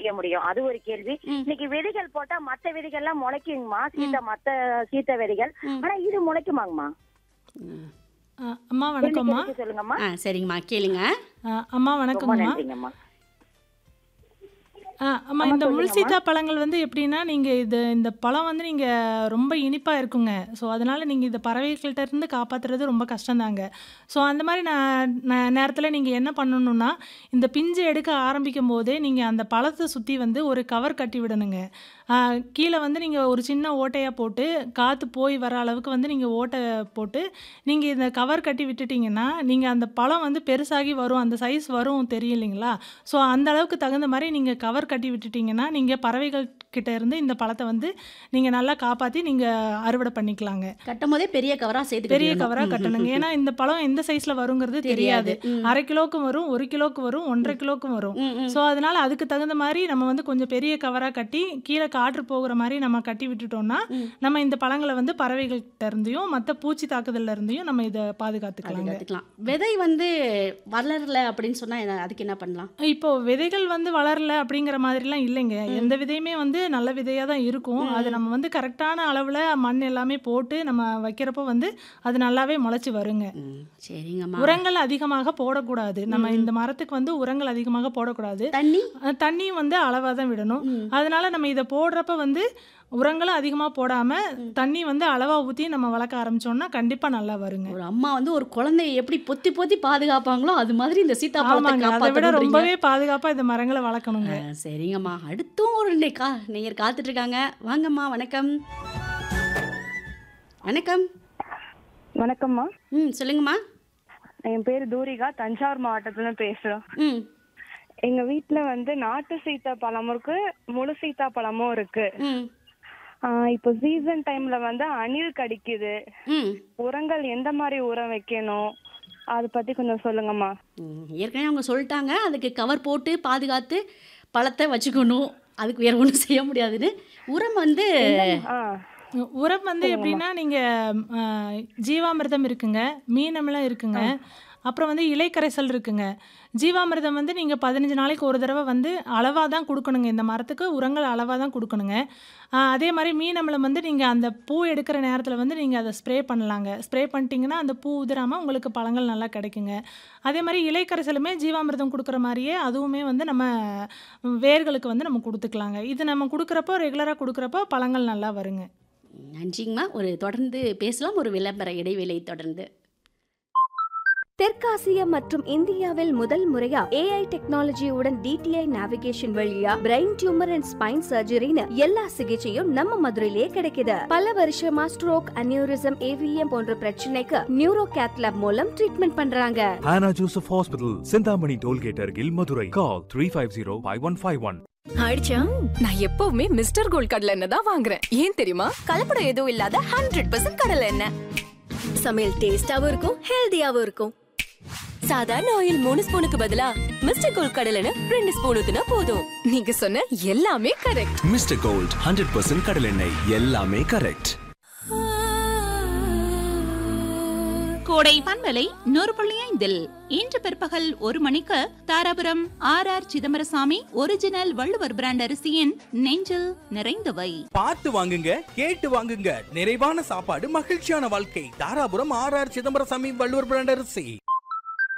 செய்ய முடியும் அது ஒரு கேள்வி ம். இன்னைக்கு விதைகள் போட்டா மத்த விதைகள் எல்லாம் முளைக்குங்கம்மா சீத்த மத்த சீத்த விதைகள் ம். ஆனா இது முளைக்குமாங்கம்மா ம். ஆ, அம்மா வணக்கம்மா கேள்வி சொல்லுங்கம்மா ஆ சரிங்கம்மா கேளுங்க ஆ, அம்மா ரொம்ப வணக்கம்மா நன்றிங்கம்மா ஆ, அம்மா இந்த முள் சீத்தா பழங்கள் வந்து எப்படின்னா நீங்கள் இது இந்த பழம் வந்து நீங்கள் ரொம்ப இனிப்பாக இருக்குங்க ஸோ அதனால் நீங்கள் இந்த பறவைகள்கிட்ட இருந்து காப்பாற்றுறது ரொம்ப கஷ்டம்தாங்க ஸோ அந்த மாதிரி நான் நான் நேரத்தில் நீங்கள் என்ன பண்ணணும்னா இந்த பிஞ்சு எடுக்க ஆரம்பிக்கும் போதே நீங்கள் அந்த பழத்தை சுற்றி வந்து ஒரு கவர் கட்டி விடணுங்க ஆ, கீழே வந்து நீங்கள் ஒரு சின்ன ஓட்டையாக போட்டு காற்று போய் வர அளவுக்கு வந்து நீங்கள் ஓட்டை போட்டு நீங்கள் இந்த கவர் கட்டி விட்டுட்டீங்கன்னா நீங்கள் அந்த பழம் வந்து பெருசாகி வரும் அந்த சைஸ் வரும் தெரியும் இல்லைங்களா ஸோ அந்த அளவுக்கு தகுந்த மாதிரி நீங்கள் கவர் கட்டி விட்டுட்டீங்கன்னா நீங்கள் பறவைகள் கிட்ட இருந்து இந்த பழத்தை வந்து நீங்கள் நல்லா காப்பாற்றி நீங்கள் அறுவடை பண்ணிக்கலாங்க கட்டும் போதே பெரிய கவரா சேர்த்து பெரிய கட்டிடணும். கவராக கட்டணுங்க ஏன்னா இந்த பழம் எந்த சைஸில் வருங்கிறது தெரியாது ம். அரை கிலோக்கும் வரும் ஒரு கிலோக்கு வரும் ஒன்றரை கிலோக்கும் வரும் ம், ம். ஸோ அதனால அதுக்கு தகுந்த மாதிரி நம்ம வந்து கொஞ்சம் பெரிய கவராக கட்டி கீழே காற்று போகிற மாதிரி நம்ம கட்டி விட்டுட்டோம்னா ம். நம்ம இந்த பழங்களை வந்து பறவைகள்கிட்ட இருந்தையும் மற்ற பூச்சி தாக்குதல்ல இருந்தையும் நம்ம இதை பாதுகாத்துக்கலாங்க பாதுகாத்துக்கலாம் விதை வந்து வளரல அப்படின்னு சொன்னா என்ன- அதுக்கு என்ன பண்ணலாம் இப்போ விதைகள் வந்து வளரல அப்படிங்கிற மாதிரிலாம் இல்லைங்க எந்த விதையுமே வந்து நல்ல விதையாக தான் இருக்கும் அது நம்ம வந்து கரெக்டான அளவில் மண் எல்லாமே போட்டு நம்ம வைக்கிறப்போ வந்து அது நல்லாவே முளைச்சி வருங்க ம், சரிங்கம்மா உரங்கள் அதிகமாக போடக்கூடாது நம்ம இந்த மரத்துக்கு வந்து உரங்கள் அதிகமாக போடக்கூடாது தண்ணி அஹ் தண்ணியும் வந்து அளவாக தான் விடணும் ம். அதனால நம்ம இதை போடுறப்ப வந்து உரங்களும் அதிகமாக போடாமல் தண்ணி வந்து அளவாக ஊற்றி நம்ம வளர்க்க ஆரம்பிச்சோம்னா கண்டிப்பாக நல்லா வருங்க ஒரு அம்மா வந்து ஒரு குழந்தையை எப்படி பொத்தி பொத்தி பாதுகாப்பாங்களோ அது மாதிரி இந்த சீத்தாப்பழத்தை ஆமாங்க அதை விட காப்பாற்றணுன்றீங்க ரொம்பவே பாதுகாப்பாக இந்த மரங்களை வளர்க்கணுங்க ஆ, சரிங்கம்மா அடுத்தும் ஒரு நே- கா நேயர் காத்துட்டு இருக்காங்க வாங்கம்மா வணக்கம் வணக்கம் வணக்கம்மா ம் சொல்லுங்கம்மா என் பேர் தூரிகா தஞ்சாவூர் மாவட்டத்துல பேசுறோம் ம் எங்க வீட்ல வந்து நாட்டு சீத்தா பழமும் இருக்கு முழு சீத்தா பழமும் இருக்கு ம் ஆஹ் இப்போ சீசன் டைம்ல வந்து அணில் கடிக்குது ம் உரங்கள் எந்த மாதிரி உரம் வைக்கணும் அதை பத்தி கொஞ்சம் சொல்லுங்கம்மா ம், ஏற்கனவே அவங்க சொல்லிட்டாங்க அதுக்கு கவர் போட்டு பாதுகாத்து பழத்தை வச்சுக்கணும் அதுக்கு வேற ஒன்றும் செய்ய முடியாதுன்னு உரம் வந்து ஆ உரம் வந்து எப்படின்னா நீங்கள் ஜீவாமிர்தம் இருக்குங்க மீனமிலம் இருக்குங்க அப்புறம் வந்து இலைக்கரைசல் இருக்குங்க ஜீவாமிர்தம் வந்து நீங்கள் பதினஞ்சு நாளைக்கு ஒரு தடவை வந்து அளவாக தான் கொடுக்கணுங்க இந்த மரத்துக்கு உரங்கள் அளவாக தான் கொடுக்கணுங்க ஆஹ் அதே மாதிரி மீனமிலம் வந்து நீங்கள் அந்த பூ எடுக்கிற நேரத்தில் வந்து நீங்கள் அதை ஸ்ப்ரே பண்ணலாங்க ஸ்ப்ரே பண்ணிட்டீங்கன்னா அந்த பூ உதிராமல் உங்களுக்கு பழங்கள் நல்லா கிடைக்குங்க அதே மாதிரி இலைக்கரைசலுமே ஜீவாமிர்தம் கொடுக்குற மாதிரியே அதுவுமே வந்து நம்ம வேர்களுக்கு வந்து நம்ம கொடுத்துக்கலாங்க இது நம்ம கொடுக்குறப்போ ரெகுலராக கொடுக்குறப்போ பழங்கள் நல்லா வருங்க நன்றிங்கம்மா ஒரு தொடர்ந்து பேசலாம் ஒரு விளம்பர இடைவேளை தொடர்ந்து தெற்காசியா மற்றும் இந்தியாவில் முதல் முறையா ஏஐ டெக்னாலஜியுடன் டிடிஐ நேவிகேஷன் வழியா பிரெயின் டியூமர் அண்ட் ஸ்பைன் சர்ஜரின்னு எல்லா சிகிச்சையும் நம்ம மதுரையிலேயே கிடைக்குது பல வருஷமா ஸ்ட்ரோக் அனியூரிசம் ஏவிஎம் போன்ற பிரச்சனைக்கு நியூரோ கேத்லாப் மூலம் ட்ரீட்மெண்ட் பண்றாங்க Hannah Joseph Hospital, Sindhamani Tollgate Argil, Madurai. Call 350-5151. ஆயிடுச்சா நான் எப்பவுமே மிஸ்டர் கோல்ட் கடலை எண்ணெய் தான் வாங்குறேன் ஏன் தெரியுமா கலப்படம் எதுவும் இல்லாத ஹண்ட்ரட் பர்சன்ட் கடலை எண்ணெய் சமையல் டேஸ்டாவும் இருக்கும் ஹெல்தியாவும் இருக்கும் சாதாரண ஆயில் மூணு ஸ்பூனுக்கு பதிலா மிஸ்டர் கோல்ட் கடலை எண்ணெய் ரெண்டு ஸ்பூன் ஊத்துனா போதும் நீங்க சொன்ன எல்லாமே correct Mister Gold hundred percent கடலெண்ணெய் எல்லாமே கரெக்ட் கோடை பண்பலை நூறு புள்ளி ஐந்தில் இன்று பிற்பகல் ஒரு மணிக்கு Dharapuram R R Chidambarasamy original Valluvar brand அரிசியின் நெஞ்சில் நிறைந்தவை பார்த்து வாங்குங்க கேட்டு வாங்குங்க நிறைவான சாப்பாடு மகிழ்ச்சியான வாழ்க்கை Dharapuram R R Chidambarasamy Valluvar brand அரிசி